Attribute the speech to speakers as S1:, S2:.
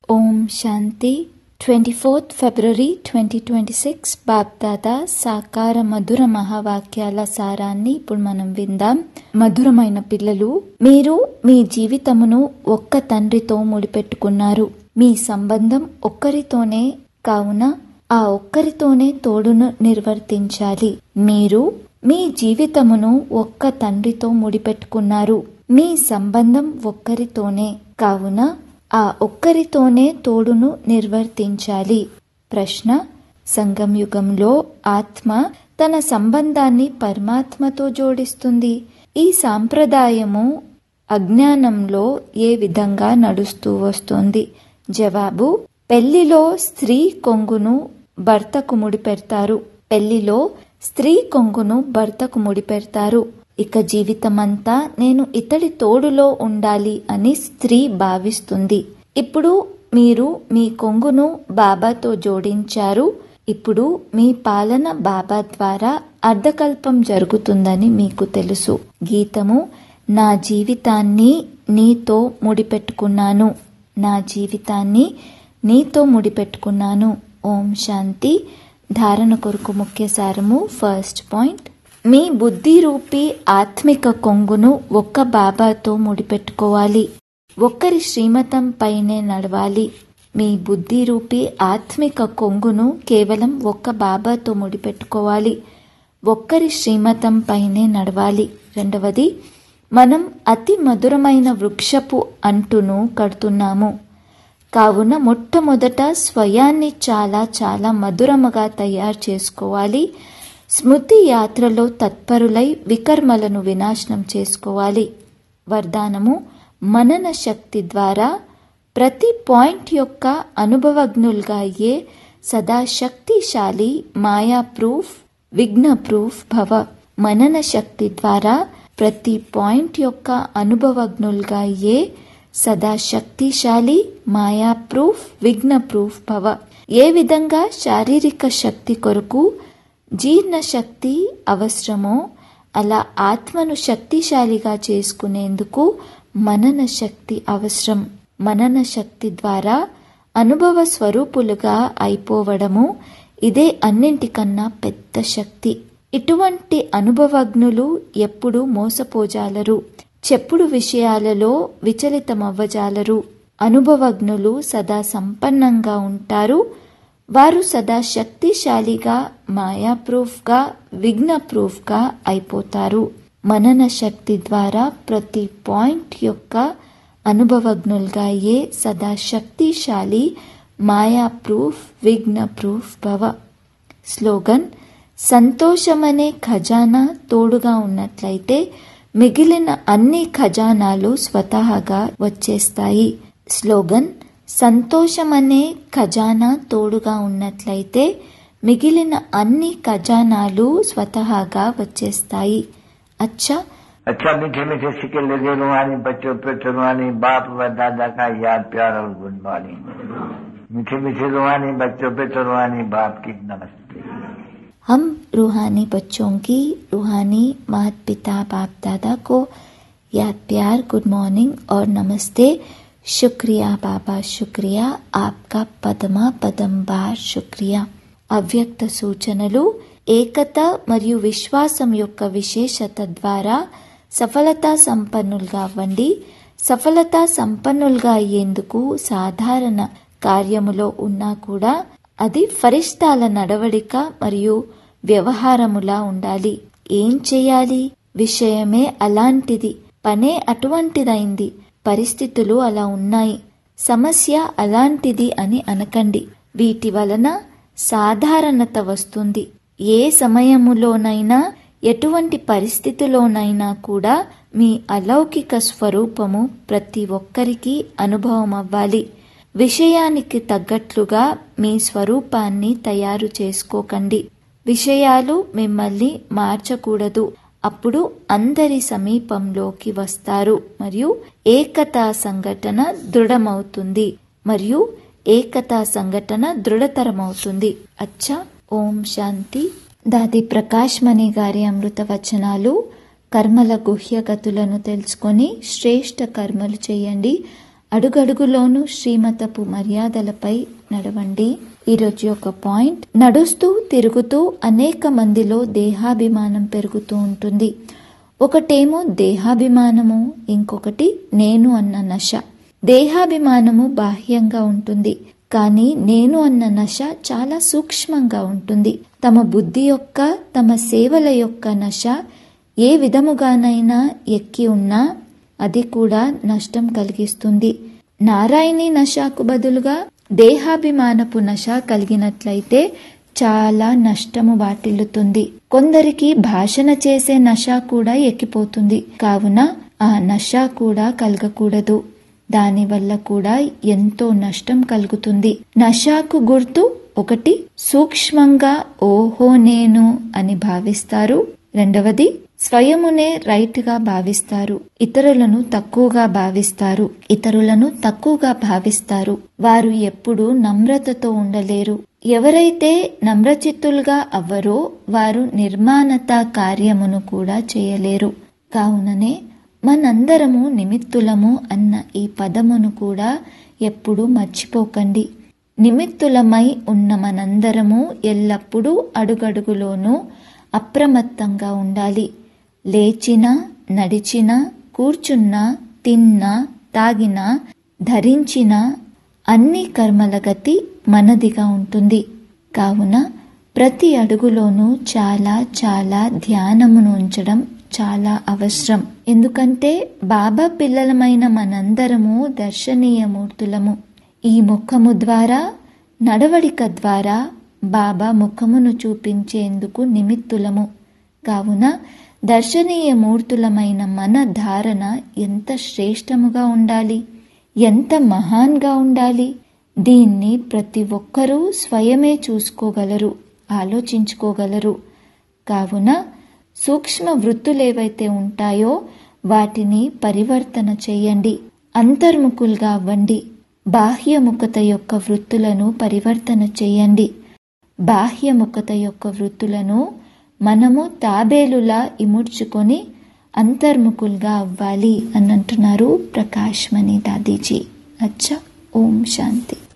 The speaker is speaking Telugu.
S1: ఓం శాంతి twenty fourth February twenty twenty six Bapdada సాకార మధుర మహావాక్యాల సారాన్ని ఇప్పుడు మనం విందాం మధురమైన పిల్లలు మీరు మీ జీవితమును ఒక్క తండ్రితో ముడిపెట్టుకున్నారు మీ సంబంధం ఒక్కరితోనే కావున ఆ ఒక్కరితోనే తోడును నిర్వర్తించాలి మీరు మీ జీవితమును ఒక్క తండ్రితో ముడిపెట్టుకున్నారు మీ సంబంధం ఒక్కరితోనే కావున ఆ ఒక్కరితోనే తోడును నిర్వర్తించాలి ప్రశ్న సంగం యుగంలో ఆత్మ తన సంబంధాన్ని పరమాత్మతో జోడిస్తుంది ఈ సాంప్రదాయము అజ్ఞానంలో ఏ విధంగా నడుస్తూ వస్తోంది జవాబు పెళ్లిలో స్త్రీ కొంగును భర్తకు ముడిపెడతారు పెళ్లిలో స్త్రీ కొంగును భర్తకు ముడిపెడతారు ఇక జీవితమంతా నేను ఇతడి తోడులో ఉండాలి అని స్త్రీ భావిస్తుంది ఇప్పుడు మీరు మీ కొంగును బాబాతో జోడించారు ఇప్పుడు మీ పాలన బాబా ద్వారా అర్ధకల్పం జరుగుతుందని మీకు తెలుసు గీతము నా జీవితాన్ని నీతో ముడిపెట్టుకున్నాను నా జీవితాన్ని నీతో ముడిపెట్టుకున్నాను ఓం శాంతి ధారణ కొరకు ముఖ్య సారము ఫస్ట్ పాయింట్ మీ బుద్ధి రూపీ ఆత్మిక కొంగును ఒక్క బాబాతో ముడిపెట్టుకోవాలి ఒక్కరి శ్రీమతం పైనే నడవాలి మీ బుద్ధి రూపీ ఆత్మిక కొంగును కేవలం ఒక్క బాబాతో ముడిపెట్టుకోవాలి ఒక్కరి శ్రీమతం పైనే నడవాలి రెండవది మనం అతి మధురమైన వృక్షపు అంటును కడుతున్నాము కావున మొట్టమొదట స్వయాన్ని చాలా చాలా మధురముగా తయారు చేసుకోవాలి స్మృతి యాత్రలో తత్పరులై వికర్మలను వినాశనం చేసుకోవాలి వరదానము మనన శక్తి ద్వారా ప్రతి పాయింట్ యొక్క అనుభవజ్ఞులుగా అయ్యే సదా శక్తిశాలి మాయా ప్రూఫ్ విఘ్న ప్రూఫ్ భవ మనన శక్తి ద్వారా ప్రతి పాయింట్ యొక్క అనుభవజ్ఞులుగా అయ్యే సదా శక్తిశాలి మాయా ప్రూఫ్ విఘ్న ప్రూఫ్ భవ ఏ విధంగా శారీరక శక్తి కొరకు జీర్ణ శక్తి అవసరమో అలా ఆత్మను శక్తిశాలిగా చేసుకునేందుకు మనన శక్తి అవసరం మనన శక్తి ద్వారా అనుభవ స్వరూపులుగా అయిపోవడము ఇదే అన్నింటికన్నా పెద్ద శక్తి ఇటువంటి అనుభవజ్ఞులు ఎప్పుడు మోసపోజాలరు చెప్పుడు విషయాలలో విచలితమవ్వజాలరు అనుభవజ్ఞులు సదా సంపన్నంగా ఉంటారు వారు సదా శక్తిశాలిగా మాయా ప్రూఫ్గా విఘ్న ప్రూఫ్గా అయిపోతారు మనన శక్తి ద్వారా ప్రతి పాయింట్ యొక్క అనుభవజ్ఞులుగా అయ్యే సదా శక్తిశాలి మాయా ప్రూఫ్ విఘ్న ప్రూఫ్ భవ స్లోగన్ సంతోషమనే ఖజానా తోడుగా ఉన్నట్లయితే మిగిలిన అన్ని ఖజానాలు స్వతహాగా వచ్చేస్తాయి స్లోగన్ సంతోషమనే ఖజానా తోడుగా ఉన్నట్లయితే మిగిలిన అన్ని ఖజానాలు స్వతహాగా వచ్చేస్తాయి అచ్చా
S2: अच्छा मीठे मीठे सिक्के लगे रुहानी बच्चों पे रुहानी बाप व दादा का याद प्यार और गुड मॉर्निंग मीठे मीठे रुहानी बच्चों पे रुहानी बाप की नमस्ते
S1: हम रूहानी बच्चों की रूहानी माता पिता बाप दादा को याद प्यार गुड मॉर्निंग और नमस्ते शुक्रिया बाबा शुक्रिया आपका పదమా పదం బార్ శుక్రియా అవ్యక్త సూచనలు ఏకత మరియు విశ్వాసం యొక్క విశేషత ద్వారా సఫలతా సంపన్నులుగా అవ్వండి సఫలతా సంపన్నులుగా అయ్యేందుకు సాధారణ కార్యములో ఉన్నా కూడా అది ఫరిష్టాల నడవడిక మరియు వ్యవహారములా ఉండాలి ఏం చేయాలి విషయమే అలాంటిది పనే అటువంటిదైంది పరిస్థితులు అలా ఉన్నాయి సమస్య అలాంటిది అని అనకండి వీటి వలన సాధారణత వస్తుంది ఏ సమయములోనైనా ఎటువంటి పరిస్థితిలోనైనా కూడా మీ అలౌకిక స్వరూపము ప్రతి ఒక్కరికి అనుభవం అవ్వాలి విషయానికి తగ్గట్లుగా మీ స్వరూపాన్ని తయారు చేసుకోకండి విషయాలు మిమ్మల్ని మార్చకూడదు అప్పుడు అందరి సమీపంలోకి వస్తారు మరియు ఏకతా సంఘటన దృఢమవుతుంది మరియు ఏకతా సంఘటన దృఢతరమవుతుంది అచ్చా ఓం శాంతి దాది ప్రకాష్ మణి గారి అమృత వచనాలు కర్మల గుహ్యగతులను తెలుసుకొని శ్రేష్ట కర్మలు చేయండి అడుగడుగులోనూ శ్రీమతపు మర్యాదలపై నడవండి ఈరోజు ఒక పాయింట్ నడుస్తూ తిరుగుతూ అనేక మందిలో దేహాభిమానం పెరుగుతూ ఉంటుంది ఒకటేమో దేహాభిమానము ఇంకొకటి నేను అన్న నశ దేహాభిమానము బాహ్యంగా ఉంటుంది కానీ నేను అన్న నశ చాలా సూక్ష్మంగా ఉంటుంది తమ బుద్ధి యొక్క తమ సేవల యొక్క నశ ఏ విధముగానైనా ఎక్కి ఉన్నా అది కూడా నష్టం కలిగిస్తుంది నారాయణి నశకు బదులుగా దేహాభిమానపు నశ కలిగినట్లయితే చాలా నష్టము వాటిల్లుతుంది కొందరికి భాషణ చేసే నశ కూడా ఎక్కిపోతుంది కావున ఆ నశ కూడా కలగకూడదు దానివల్ల కూడా ఎంతో నష్టం కలుగుతుంది నశాకు గుర్తు ఒకటి సూక్ష్మంగా ఓహో నేను అని భావిస్తారు రెండవది స్వయమునే రైట్ గా భావిస్తారు ఇతరులను తక్కువగా భావిస్తారు ఇతరులను తక్కువగా భావిస్తారు వారు ఎప్పుడు నమ్రతతో ఉండలేరు ఎవరైతే నమ్రచిత్తులుగా అవ్వరో వారు నిర్మాణత కార్యమును కూడా చేయలేరు కావుననే మనందరము నిమిత్తులము అన్న ఈ పదమును కూడా ఎప్పుడు మర్చిపోకండి నిమిత్తులమై ఉన్న మనందరము ఎల్లప్పుడూ అడుగడుగులోనూ అప్రమత్తంగా ఉండాలి లేచినా నడిచినా కూర్చున్నా తిన్నా తాగినా ధరించినా అన్ని కర్మల గతి మనదిగా ఉంటుంది కావున ప్రతి అడుగులోనూ చాలా చాలా ధ్యానమును ఉంచడం చాలా అవసరం ఎందుకంటే బాబా పిల్లలమైన మనందరము దర్శనీయమూర్తులము ఈ ముఖము ద్వారా నడవడిక ద్వారా బాబా ముఖమును చూపించేందుకు నిమిత్తులము కావున దర్శనీయ మూర్తులమైన మన ధారణ ఎంత శ్రేష్టముగా ఉండాలి ఎంత మహాన్గా ఉండాలి దీన్ని ప్రతి ఒక్కరూ స్వయమే చూసుకోగలరు ఆలోచించుకోగలరు కావున సూక్ష్మ వృత్తులేవైతే ఉంటాయో వాటిని పరివర్తన చేయండి అంతర్ముఖులుగా అవ్వండి బాహ్యముఖత యొక్క వృత్తులను పరివర్తన చేయండి బాహ్యముఖత యొక్క వృత్తులను మనము తాబేలులా ఇముడ్చుకొని అంతర్ముఖులుగా అవ్వాలి అని అంటున్నారు ప్రకాష్ మణి దాదీజీ అచ్చా ఓం శాంతి